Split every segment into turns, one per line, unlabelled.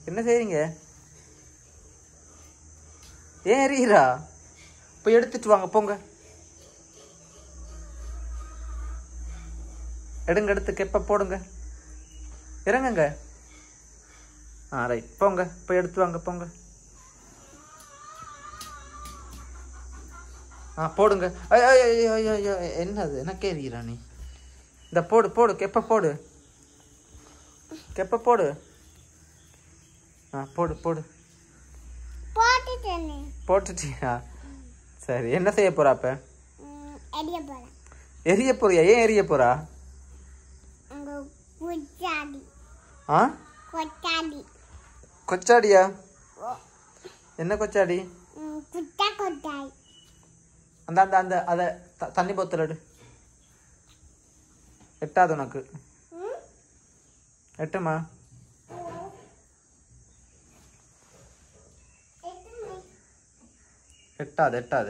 என்ன செய்றீங்க ஏன் எறிகிறா போய் எடுத்துட்டு வாங்க போங்க எடுங்க எடுத்து கெப்ப போடுங்க இறங்குங்க ஆ ரைட் போங்க போய் எடுத்து வாங்க போங்க ஆ போடுங்க ஐயோ ஐயோ, ஐயோ ஐயோ ஐயோ என்னது எனக்கே எறிகிறா நீ இந்த போடு போடு கெப்ப போடு கெப்ப போடு ஆ போடு போடு
போட்டுட்டேனே
போட்டுட்டியா சரி என்ன செய்ய போறா அப்ப
எரிய போறேன்
எரிய போறியா ஏன் எரிய போறா
அங்க குச்சாடி
ஆ
கொட்டாடி
கொச்சாடியா என்ன கொச்சாடி
ம், குட்டா கொட்டாய்
அந்த அந்த அந்த அதை த- தண்ணி போத்தல் எடு எட்டாது உனக்கு
ம்?
எட்டுமா
எத்தனை?
எட்டாது எட்டாது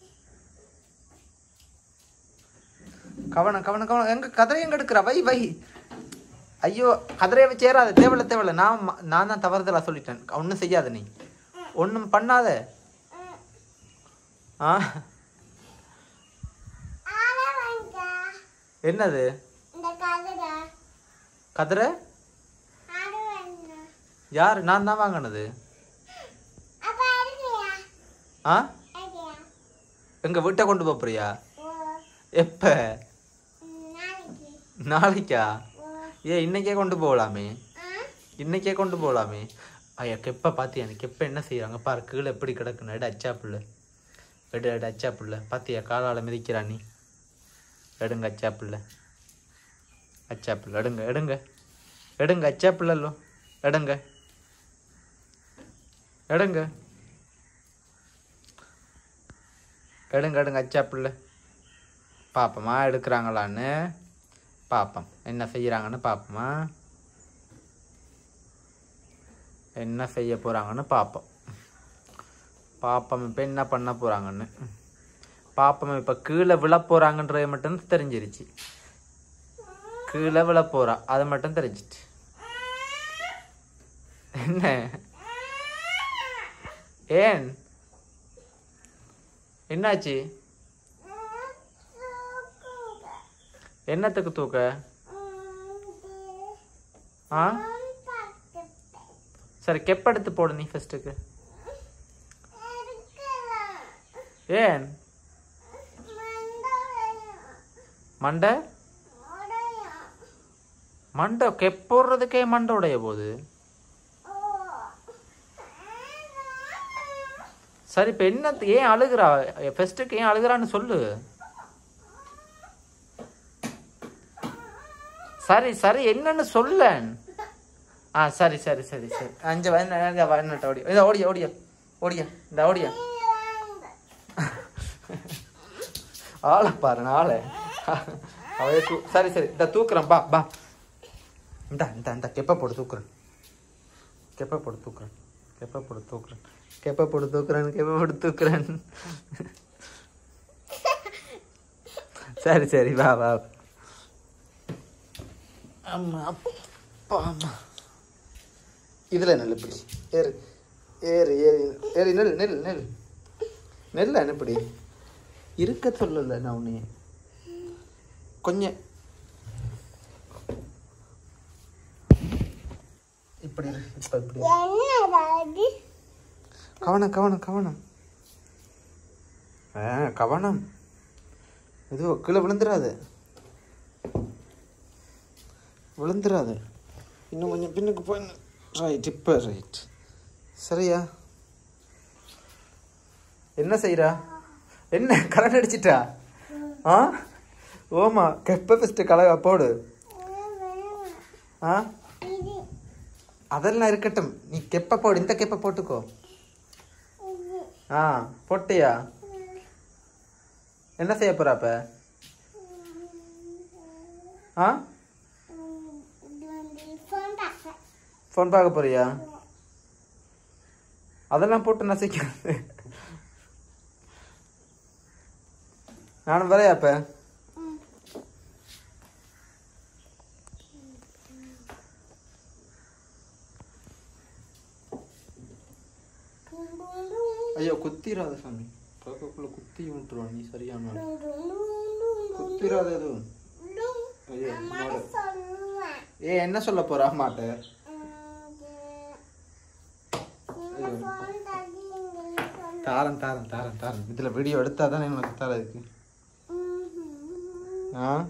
கவனம் கவனம் கவனம் எங்க கதிரை எங்க எடுக்கிறா வை வை ஐயோ கதிரையை வச்சு ஏறாது தேவையில்ல தேவையில்ல நான் ம- நான் தான் தவறுதலா சொல்லிட்டேன் ஒன்றும் செய்யாத நீ ஒன்றும் பண்ணாத ஆ
ஆள வாங்க.
என்னது
இந்த கதிரை
கதிரை
ஆடு வாங்க.
யார் நான் தான் வாங்கினது
அப்ப அழுகையா?
ஆ
அழுகையா?
எங்க வீட்டை கொண்டு போப் போறியா
ஓ,
எப்ப
ம், நாளைக்கு.
நாளைக்கா
ஓ,
ஏ இன்னைக்கே கொண்டு போகலாமே
ஆ?
இன்னைக்கே கொண்டு போகலாமே ஐயா கெப்ப பாத்தியா எனக்கு கெப்ப என்ன செய்யறாங்க பாரு கீழே எப்படி கிடக்குன்னு எடு அச்சா புள்ள எடு எடு அச்சா புள்ள பாத்தியா காலால மிதிக்கிறா நீ எடுங்க அச்சா புள்ள அச்சா புள்ள எடுங்க எடுங்க எடுங்க அச்சா புள்ளல்லோ எடுங்க எடுங்க எடுங்க எடுங்க அச்சா புள்ள பாப்போமா எடுக்கிறாங்களான்னு பார்ப்போம் என்ன செய்கிறாங்கன்னு பார்ப்போமா என்ன செய்ய போகிறாங்கன்னு பார்ப்போம் பார்ப்போம் இப்போ என்ன பண்ண போகிறாங்கன்னு பார்ப்போம் இப்போ கீழே விழ போகிறாங்கன்றது மட்டும் தெரிஞ்சிருச்சு கீழே விழ போகிறா அது மட்டும் தெரிஞ்சிட்டு என்ன ஏன் என்னாச்சு என்னத்துக்கு தூக்க ஆ சரி கெப் எடுத்து போடு நீ ஃபர்ஸ்ட்டுக்கு ஏன் மண்டை மண்டை கெப் போடுறதுக்கே மண்டை உடைய போகுது சரி இப்போ என்ன ஏன் அழுகுறா ஃபர்ஸ்ட்டுக்கு ஏன் அழுகுறான்னு சொல்லு சரி சரி என்னன்னு சொல்லேன் ஆ சரி சரி சரி சரி அஞ்சு வயநாட்ட ஓடியா இதை ஓடியா ஓடியா ஓடியா இந்த ஓடியா ஆளை பாரு ஆளை அவைய தூ சரி சரி இந்த தூக்குறேன் பா பா இந்த இந்த இந்த கெப்ப போடு தூக்குறேன் கெப்ப போடு தூக்குறேன் கெப்ப போடு தூக்குறேன் கெப்ப போடு தூக்குறேன் கெப்ப போடு தூக்குறேன் சரி சரி வா வா ஆமா அப்பா அம்மா இதுல நெல் இப்படி ஏறு ஏறு ஏறு ஏறு நெல் நெல் நெல் நெல் அனுப்படி இருக்க சொல்லல நான் உன்னைய கொஞ்சம் இப்படி இரு, இப்ப இப்படி இரு. கவனம் கவனம் கவனம் ஆ கவனம் இது கீழே விழுந்துடாது விழுந்துடாது இன்னும் கொஞ்சம் பின்னுக்கு போய் ரைட் இப்போ ரைட் சரியா என்ன செய்றா என்ன கரண்ட் அடிச்சிட்டா ஆ ஓமா கெப்ப ஃபஸ்ட்டு கலகா போடு ஆ அதெல்லாம் இருக்கட்டும் நீ கெப்ப போடு இந்த கெப்ப போட்டுக்கோ ஆ போட்டியா என்ன செய்ய போற அப்ப ஆ ஃபோன் பார்க்க போறியா அதெல்லாம் போட்டு நசிக்கிறது நானும் வரையா அப்ப ஐயோ குத்திராத சாமி பக்கக்குள்ள குத்தி விட்டுருவான் நீ சரியான ஆளு.
டும், டும், டும், டும், டும்,
குத்திராத எதுவும்
டும்.
ஐயோ
அம்மா
என்னோட
சொல்லுவேன்
ஏ என்ன சொல்ல போறா மாட்ட
நீங்க phone தள்ளி இங்க சொல்லு.
தாரன் தாரன் தாரன் தாரன் இதுல வீடியோ எடுத்தா தானே உனக்கு தரதுக்கு
ம்ஹும்.
ஆ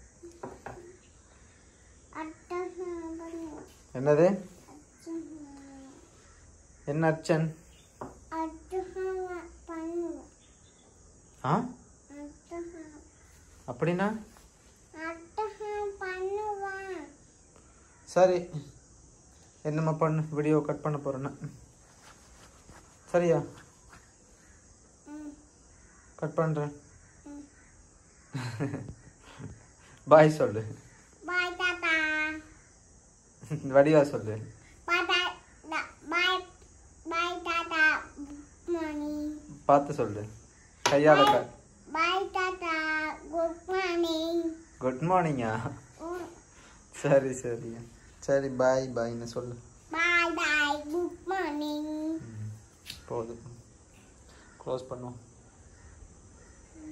அட்டகாசம் பண்ணுவேன்.
என்னது
அட்டகாசம்.
என்ன அர்ச்சன்
அட்டகாசம் பண்ணுவேன்.
ஆ
அட்டகாசம்.
அப்படின்னா
அட்டகாசம் பண்ணுவேன்.
சரி என்னம்மா பண்ணு வீடியோ கட் பண்ண போறேன்னா சரியா
ம்,
கட் பண்றேன்
ம்.
பாய் சொல்லு
Bye, Tata.
வடிவா சொல்லு
Bye, Tata. Bye, bye, Tata. Good morning.
பார்த்து சொல்லு கையால
Bye, bye, Tata. Good morning.
Good மார்னிங்கா
Mm.
சரி சரி சரி பாய் பாய்னு சொல்லு
Bye, bye. Good morning.
போதும் க்ளோஸ் பண்ணுவோம்